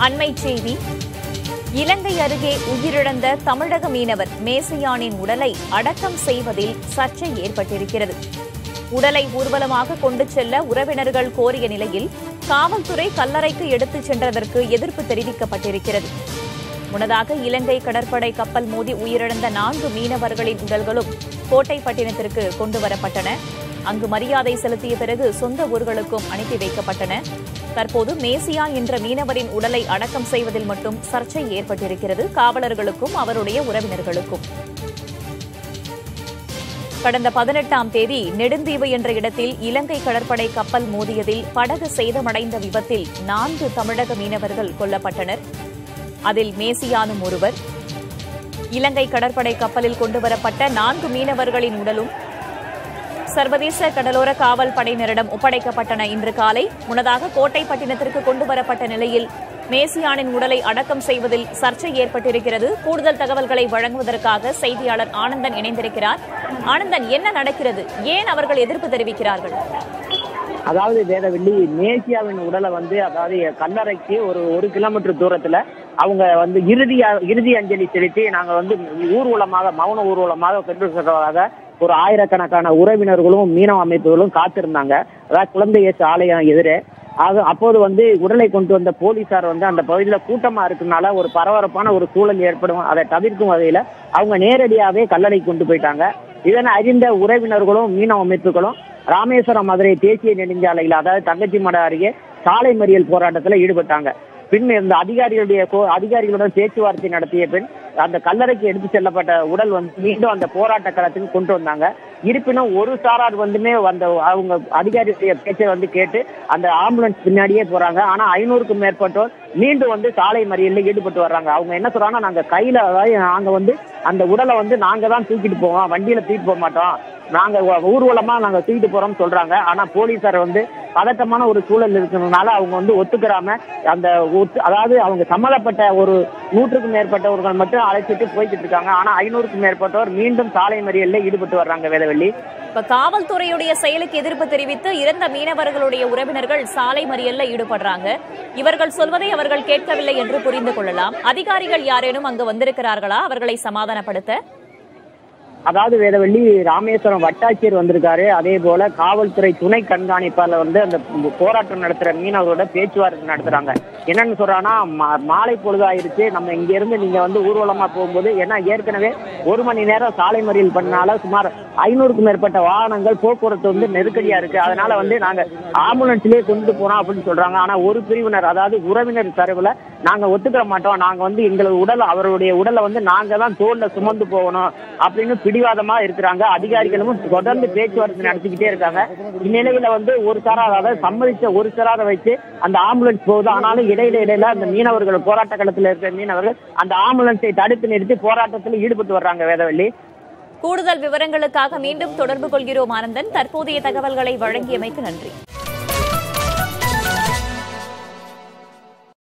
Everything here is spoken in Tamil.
அண்மை செய்தி இலங்கை அருகே உயிரிழந்த தமிழக மீனவர் மேசையானின் உடலை அடக்கம் செய்வதில் சர்ச்சை ஏற்பட்டிருக்கிறது உடலை ஊர்வலமாக கொண்டு செல்ல உறவினர்கள் கோரிய நிலையில் காவல்துறை கல்லறைக்கு எடுத்துச் சென்றதற்கு எதிர்ப்பு தெரிவிக்கப்பட்டிருக்கிறது முன்னதாக இலங்கை கடற்படை கப்பல் மோதி உயிரிழந்த நான்கு மீனவர்களின் உடல்களும் கோட்டைப்பட்டினத்திற்கு கொண்டுவரப்பட்டன அங்கு மரியாதை செலுத்திய பிறகு சொந்த ஊர்களுக்கும் அனுப்பி வைக்கப்பட்டன தற்போது மேசியா என்ற மீனவரின் உடலை அடக்கம் செய்வதில் மட்டும் சர்ச்சை ஏற்பட்டிருக்கிறது காவலர்களுக்கும் அவருடைய உறவினர்களுக்கும் கடந்த பதினெட்டாம் தேதி நெடுந்தீவு என்ற இடத்தில் இலங்கை கடற்படை கப்பல் மோதியதில் படகு சேதமடைந்த விபத்தில் நான்கு தமிழக மீனவர்கள் கொல்லப்பட்டனர் அதில் மேசியானும் ஒருவர் இலங்கை கடற்படை கப்பலில் கொண்டுவரப்பட்ட நான்கு மீனவர்களின் உடலும் சர்வதேச கடலோர காவல் படையினரிடம் ஒப்படைக்கப்பட்டன இன்று காலை முன்னதாக கோட்டைப்பட்டினத்திற்கு கொண்டுவரப்பட்ட நிலையில் மேசியானின் உடலை அடக்கம் செய்வதில் சர்ச்சை ஏற்பட்டிருக்கிறது கூடுதல் தகவல்களை வழங்குவதற்காக செய்தியாளர் ஆனந்தன் இணைந்திருக்கிறார் ஆனந்தன் என்ன நடக்கிறது ஏன் அவர்கள் எதிர்ப்பு தெரிவிக்கிறார்கள் அதாவது வேதவெள்ளி நேசியாவின் உடலை வந்து அதாவது கல்லறைக்கு ஒரு ஒரு கிலோமீட்டர் தூரத்துல அவங்க வந்து இறுதி இறுதி அஞ்சலி செலுத்தி நாங்க வந்து ஊர்வலமாக மௌன ஊர்வலமாக கொண்டு செல்வதாக ஒரு ஆயிரக்கணக்கான உறவினர்களும் மீனவ அமைப்புகளும் காத்திருந்தாங்க அதாவது குழந்தை இயேசு ஆலயம் எதிரே அது அப்போது வந்து உடலை கொண்டு வந்த போலீசார் வந்து அந்த பகுதியில் கூட்டமா இருக்கனால ஒரு பரபரப்பான ஒரு சூழல் ஏற்படும் அதை தவிர்க்கும் வகையில அவங்க நேரடியாவே கல்லறை கொண்டு போயிட்டாங்க இதனை அறிந்த உறவினர்களும் மீனவ அமைப்புகளும் ராமேஸ்வரம் மதுரை தேசிய நெடுஞ்சாலையில் அதாவது தங்கச்சி மட அருகே சாலை மறியல் போராட்டத்தில் ஈடுபட்டாங்க பின் இந்த அதிகாரிகளுடைய கோ- அதிகாரிகளுடன் பேச்சுவார்த்தை நடத்திய பின் அந்த கல்லறைக்கு எடுத்து செல்லப்பட்ட உடல் வந்து மீண்டும் அந்த போராட்ட களத்துக்கு கொண்டு வந்தாங்க இருப்பினும் ஒரு சாரார் வந்துமே அந்த அவங்க அதிகாரியுடைய பேச்சை வந்து கேட்டு அந்த ஆம்புலன்ஸ் பின்னாடியே போறாங்க ஆனா ஐநூறுக்கும் மேற்பட்டோர் மீண்டும் வந்து சாலை மறியலில் ஈடுபட்டு வர்றாங்க அவங்க என்ன சொல்றாங்கன்னா நாங்க கையில அதாவது நாங்க வந்து அந்த உடலை வந்து நாங்க தான் தூக்கிட்டு போவோம் வண்டியில தூக்கிட்டு போக மாட்டோம் நாங்க ஊ- ஊர்வலமா நாங்க தூக்கிட்டு போறோம்னு சொல்றாங்க ஆனா போலீசார் வந்து பதட்டமான ஒரு சூழல் இருக்கிறதுனால அவங்க வந்து ஒத்துக்கிறாம அந்த ஒத்து- அதாவது அவங்க சம்மதப்பட்ட ஒரு நூற்றுக்கும் மேற்பட்டவர்கள் மட்டும் அழைச்சிட்டு போய்கிட்டு இருக்காங்க ஆனா ஐநூறுக்கும் மேற்பட்டவர் மீண்டும் சாலை மறியல்ல ஈடுபட்டு வர்றாங்க வேதவள்ளி இப்ப காவல்துறையுடைய செயலுக்கு எதிர்ப்பு தெரிவித்து இறந்த மீனவர்களுடைய உறவினர்கள் சாலை மறியல்ல ஈடுபடுறாங்க இவர்கள் சொல்வதை அவர்கள் கேட்கவில்லை என்று புரிந்து கொள்ளலாம் அதிகாரிகள் யாரேனும் அங்கு வந்திருக்கிறார்களா அவர்களை சமாதானப்படுத்த அதாவது வேதவள்ளி ராமேஸ்வரம் வட்டாட்சியர் வந்திருக்காரு அதே போல காவல்துறை துணை கண்காணிப்பாளர் வந்து அந்த போராட்டம் நடத்துற மீனவரோட பேச்சுவார்த்தை நடத்துறாங்க என்னன்னு சொல்றாங்கன்னா மா- மாலை பொழுதாயிருச்சு நம்ம இங்க இருந்து நீங்க வந்து ஊர்வலமா போகும்போது ஏன்னா ஏற்கனவே ஒரு மணி நேரம் சாலை மறியல் பண்ணனால சுமார் ஐநூறுக்கும் மேற்பட்ட வாகனங்கள் போக்குவரத்து வந்து நெருக்கடியா இருக்கு அதனால வந்து நாங்க ஆம்புலன்ஸ்லயே கொண்டு போறோம் அப்படின்னு சொல்றாங்க ஆனா ஒரு பிரிவினர் அதாவது உறவினர் தரவுல நாங்க ஒத்துக்கிற மாட்டோம் நாங்க வந்து எங்களது உடல் அவருடைய உடலை வந்து நாங்க தான் தோல்ல சுமந்து போகணும் அப்படின்னு பிடிவாதமா இருக்கிறாங்க அதிகாரிகளும் தொடர்ந்து பேச்சுவார்த்தை நடத்திக்கிட்டே இருக்காங்க இந்நிலையில வந்து ஒரு சாரார் அதாவது சம்மதிச்ச ஒரு சாராரை வச்சு அந்த ஆம்புலன்ஸ் போகுது ஆனாலும் இடையில இடையில அந்த மீனவர்கள் போராட்ட களத்துல இருக்கிற மீனவர்கள் அந்த ஆம்புலன்ஸை தடுத்து நிறுத்தி போராட்டத்தில் ஈடுபட்டு வர்றாங்க வேதவள்ளி கூடுதல் விவரங்களுக்காக மீண்டும் தொடர்பு கொள்கிறோம் ஆனந்தன் தற்போதைய தகவல்களை வழங்கியமைக்கு நன்றி